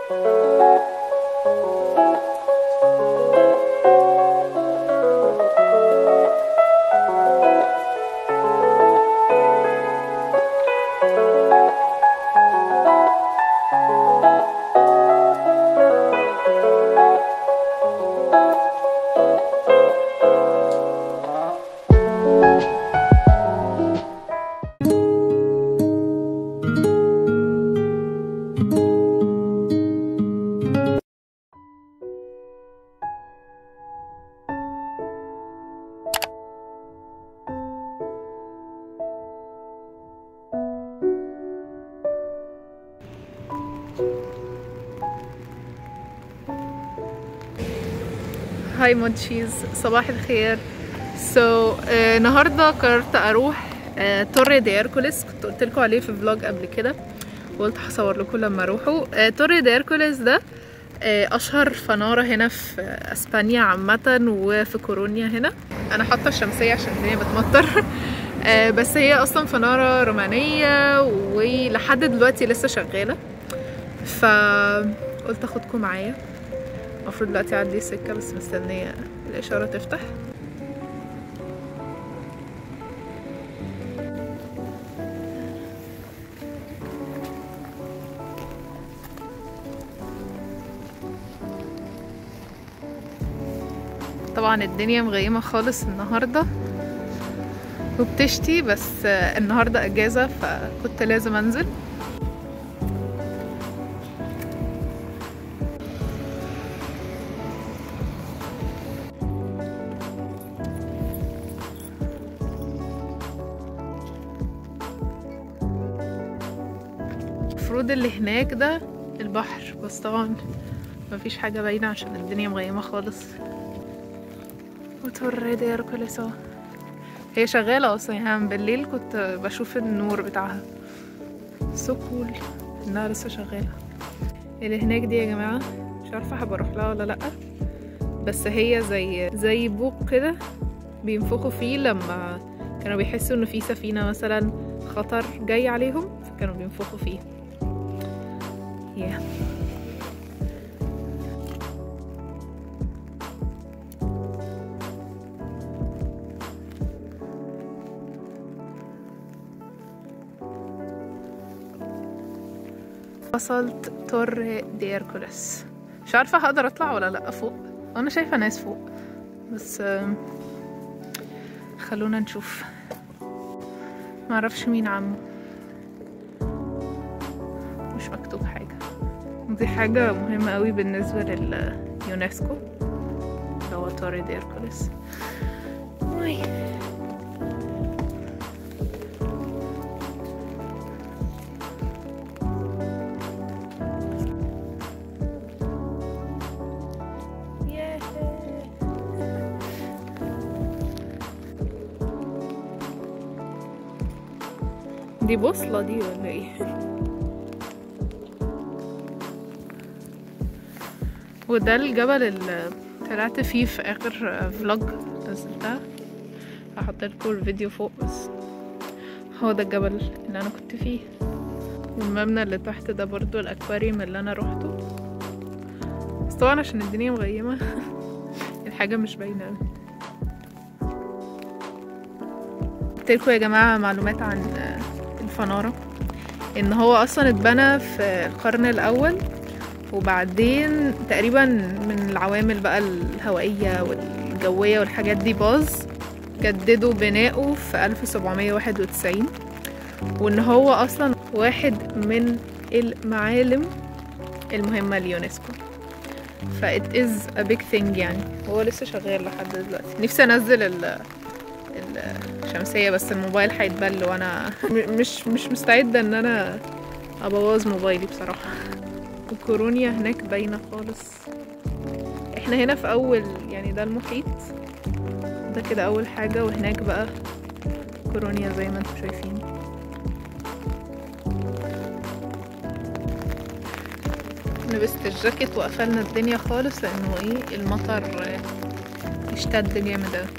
هاي مونتشيز صباح الخير سو so, uh, النهارده قررت اروح uh, توري دي اركوليس كنت قلت لكم عليه في فلوج قبل كده وقلت هصور لكم لما اروحوا uh, توري دي اركوليس ده uh, اشهر فناره هنا في اسبانيا عامه وفي كورونيا هنا انا حاطه الشمسيه عشان الدنيا بتمطر uh, بس هي اصلا فناره رومانيه ولحد دلوقتي لسه شغاله فقلت اخدكم معايا المفروض دلوقتي اعدي السكه بس مستنيه الاشاره تفتح طبعا الدنيا مغيمه خالص النهارده وبتشتي بس النهارده اجازه فكنت لازم انزل المفروض اللي هناك ده البحر بس طبعا مفيش حاجة باينة عشان الدنيا مغيمة خالص وتوري دي اركوليس هي شغالة اصلا يعني من بالليل كنت بشوف النور بتاعها سو كول انها لسه شغالة اللي هناك دي يا جماعة مش عارفة هبقى اروح لها ولا لأ بس هي زي زي بوق كده بينفخوا فيه لما كانوا بيحسوا انه في سفينة مثلا خطر جاي عليهم فكانوا بينفخوا فيه yeah. وصلت تور دي اركوليس مش عارفة هقدر اطلع ولا لا فوق انا شايفة ناس فوق بس خلونا نشوف معرفش مين عمو مش مكتوب حاجة دي حاجة مهمة قوي بالنسبة لليونسكو اللي هو توري دي اركوليس دي بوصلة دي ولا ايه وده الجبل اللي طلعت فيه في اخر فلوج نزلتها هحط لكم الفيديو فوق بس هو ده الجبل اللي انا كنت فيه والمبنى اللي تحت ده برضو الاكواريوم اللي انا روحته بس طبعا عشان الدنيا مغيمة الحاجة مش باينة اوي قلتلكوا يا جماعة معلومات عن الفنارة ان هو اصلا اتبنى في القرن الاول وبعدين تقريبا من العوامل بقى الهوائية والجوية والحاجات دي باظ جددوا بناؤه في 1791 وان هو اصلا واحد من المعالم المهمة ليونسكو فا it is a big thing يعني هو لسه شغال لحد دلوقتي نفسي انزل ال الشمسية بس الموبايل هيتبل وانا مش مش مستعدة ان انا ابوظ موبايلي بصراحة وكورونيا هناك باينة خالص احنا هنا في اول يعني ده المحيط ده كده اول حاجة وهناك بقى كورونيا زي ما انتم شايفين لبست الجاكيت وقفلنا الدنيا خالص لانه ايه المطر اشتد جامد اوي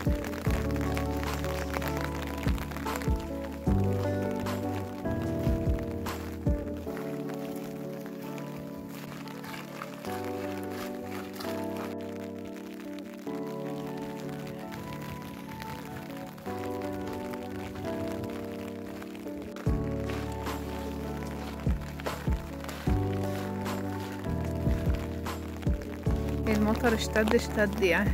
المطر اشتد اشتد يعني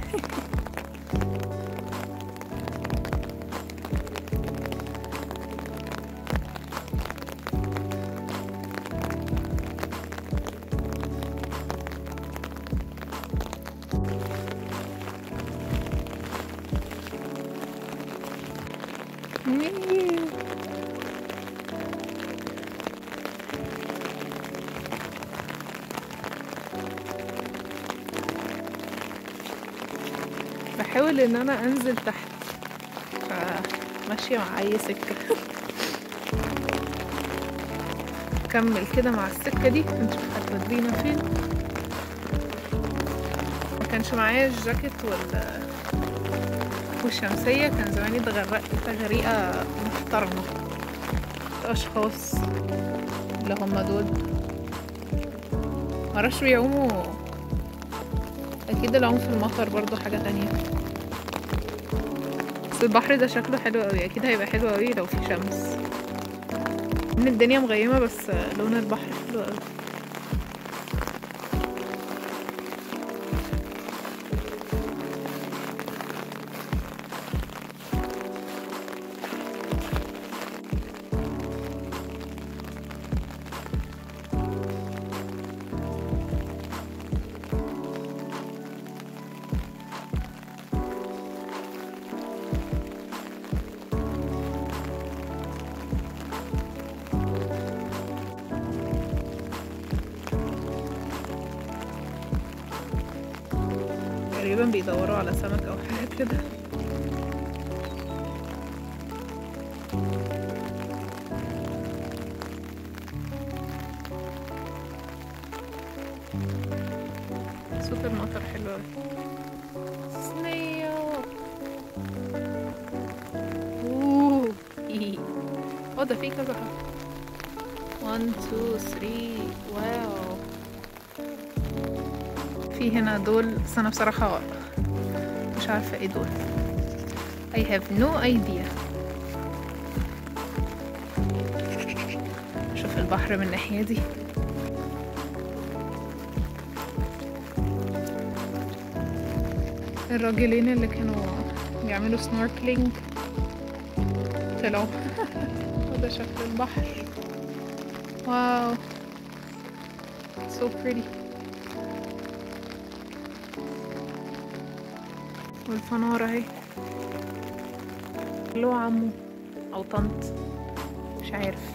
بحاول ان انا انزل تحت ماشية مع اي سكة كمل كده مع السكة دي نشوف هتودينا فين ما كانش معايا الجاكيت وال والشمسية كان زماني اتغرقت تغريقة محترمة الأشخاص اللي هما دول معرفش بيعوموا أكيد العوم في المطر برضو حاجة تانية بس البحر ده شكله حلو قوي أكيد هيبقى حلو قوي لو في شمس ان الدنيا مغيمة بس لون البحر حلو قوي تقريبا بيدوروا على سمك او حاجة كده صوت المطر حلو اوي صينية اوه إيه. اه ده في كذا حاجة 1 2 3 واو في هنا دول بس انا بصراحة مش عارفة ايه دول I have no idea شوف البحر من الناحية دي الراجلين اللي كانوا بيعملوا سنوركلينج طلعوا وده شكل البحر واو so pretty والفنارة اهي اللي هو عمو او طنط مش عارف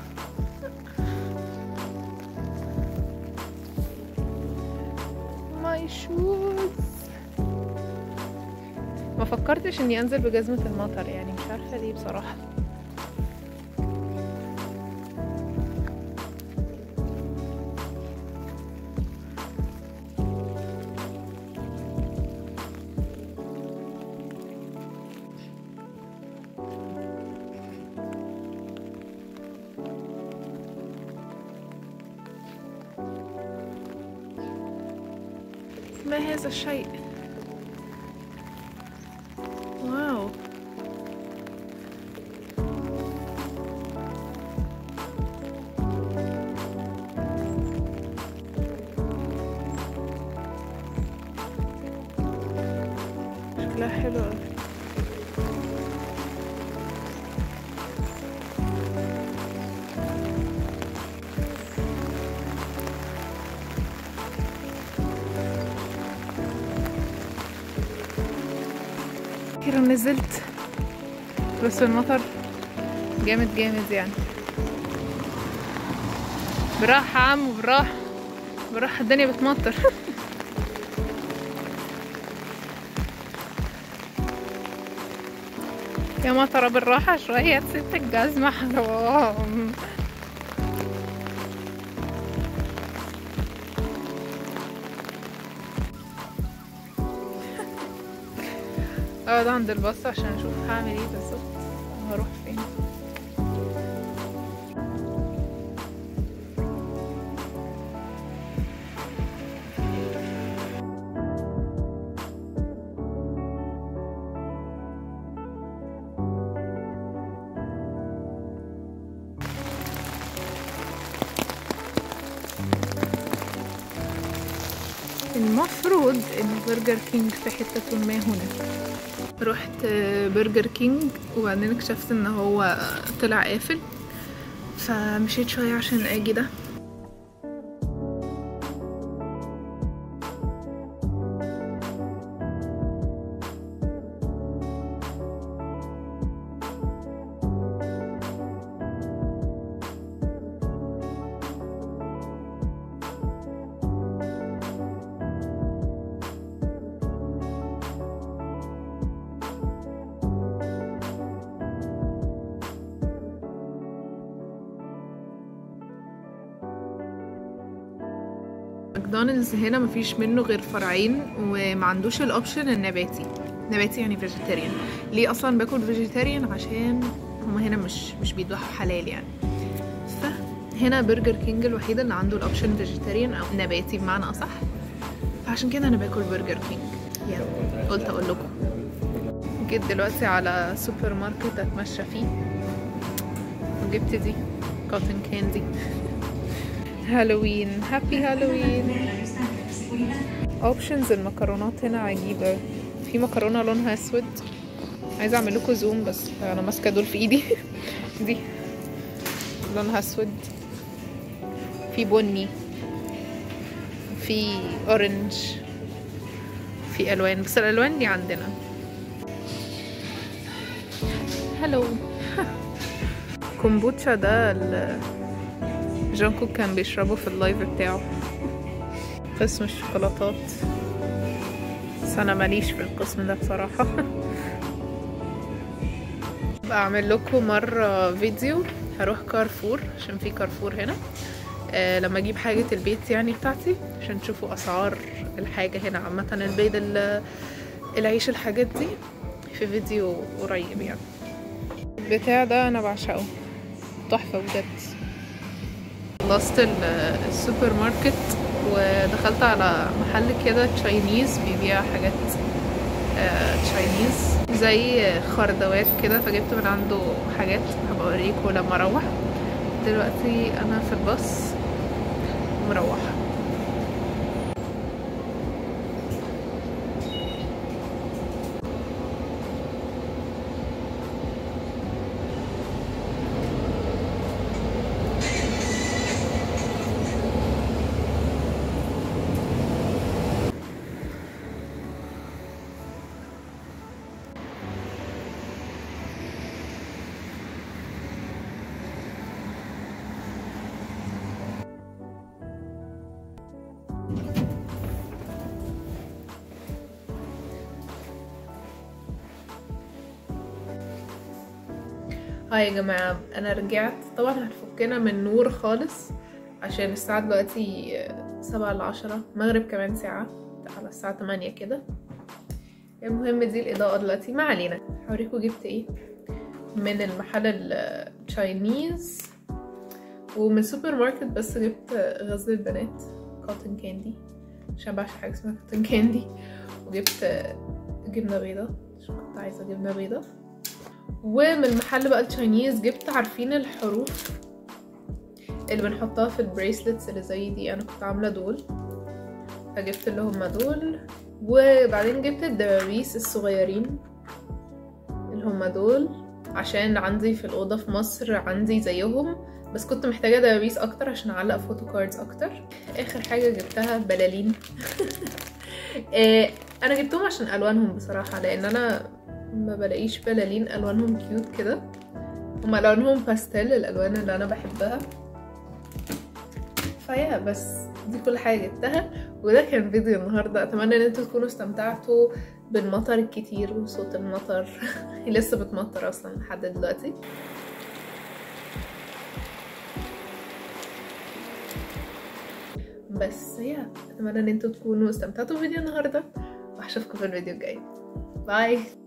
ماي شوز ما فكرتش اني انزل بجزمة المطر يعني مش عارفة ليه بصراحة ما هذا الشيء واو شكلها حلو أوي. أخيرا نزلت بس المطر جامد جامد يعني براحة يا عم براحة براحة الدنيا بتمطر يا مطرة بالراحة شوية ست الجزمة حرام اقعد عند الباص عشان اشوف هعمل ايه بالظبط هروح فين المفروض ان برجر كينج في حتة ما هنا رحت برجر كينج وبعدين اكتشفت ان هو طلع قافل فمشيت شوية عشان اجي ده ماكدونالدز هنا مفيش منه غير فرعين وما عندوش الاوبشن النباتي نباتي يعني فيجيتيريان ليه اصلا باكل فيجيتيريان عشان هما هنا مش مش بيذبحوا حلال يعني فهنا برجر كينج الوحيد اللي عنده الاوبشن فيجيتيريان او نباتي بمعنى اصح فعشان كده انا باكل برجر كينج يلا قلت اقول لكم جيت دلوقتي على سوبر ماركت اتمشى فيه وجبت دي كوتن كاندي هالوين هابي هالوين اوبشنز المكرونات هنا عجيبة في مكرونة لونها اسود عايزة اعمل لكم زوم بس انا ماسكة دول في ايدي دي لونها اسود في بني في اورنج في الوان بس الالوان دي عندنا هلو كومبوتشا ده ال- جانكو كان بيشربه في اللايف بتاعه قسم الشوكولاتات بس انا ماليش في القسم ده بصراحة بعمل لكم مرة فيديو هروح كارفور عشان في كارفور هنا آه لما اجيب حاجة البيت يعني بتاعتي عشان تشوفوا اسعار الحاجة هنا عامة البيض ال- العيش الحاجات دي في فيديو قريب يعني البتاع ده انا بعشقه تحفة بجد خلصت ال- السوبر ماركت ودخلت على محل كده تشاينيز بيبيع حاجات آه، تشاينيز زي خردوات كده فجبت من عنده حاجات هبقى اوريكم لما اروح دلوقتي انا في الباص مروحه هاي يا جماعة أنا رجعت طبعا هتفكنا من نور خالص عشان الساعة دلوقتي سبعة لعشرة مغرب كمان ساعة على الساعة تمانية كده المهم دي الإضاءة دلوقتي ما علينا هوريكم جبت ايه من المحل التشاينيز ومن سوبر ماركت بس جبت غزل البنات كوتن كاندي عشان بعشق حاجة اسمها كوتن كاندي وجبت جبنة بيضة عشان كنت عايزة جبنة بيضة ومن المحل بقى التشاينيز جبت عارفين الحروف اللي بنحطها في البريسلتس اللي زي دي انا كنت عامله دول فجبت اللي هما دول وبعدين جبت الدبابيس الصغيرين اللي هما دول عشان عندي في الأوضة في مصر عندي زيهم بس كنت محتاجة دبابيس أكتر عشان أعلق فوتو كاردز أكتر آخر حاجة جبتها بلالين آه، أنا جبتهم عشان ألوانهم بصراحة لأن أنا ما بلاقيش بلالين ألوانهم كيوت كده هما ألوانهم باستيل الألوان اللي أنا بحبها فيا بس دي كل حاجة جبتها وده كان فيديو النهاردة أتمنى إن انتوا تكونوا استمتعتوا بالمطر الكتير وصوت المطر لسه بتمطر أصلا لحد دلوقتي بس يا أتمنى إن انتوا تكونوا استمتعتوا بفيديو النهاردة وأشوفكم في الفيديو الجاي باي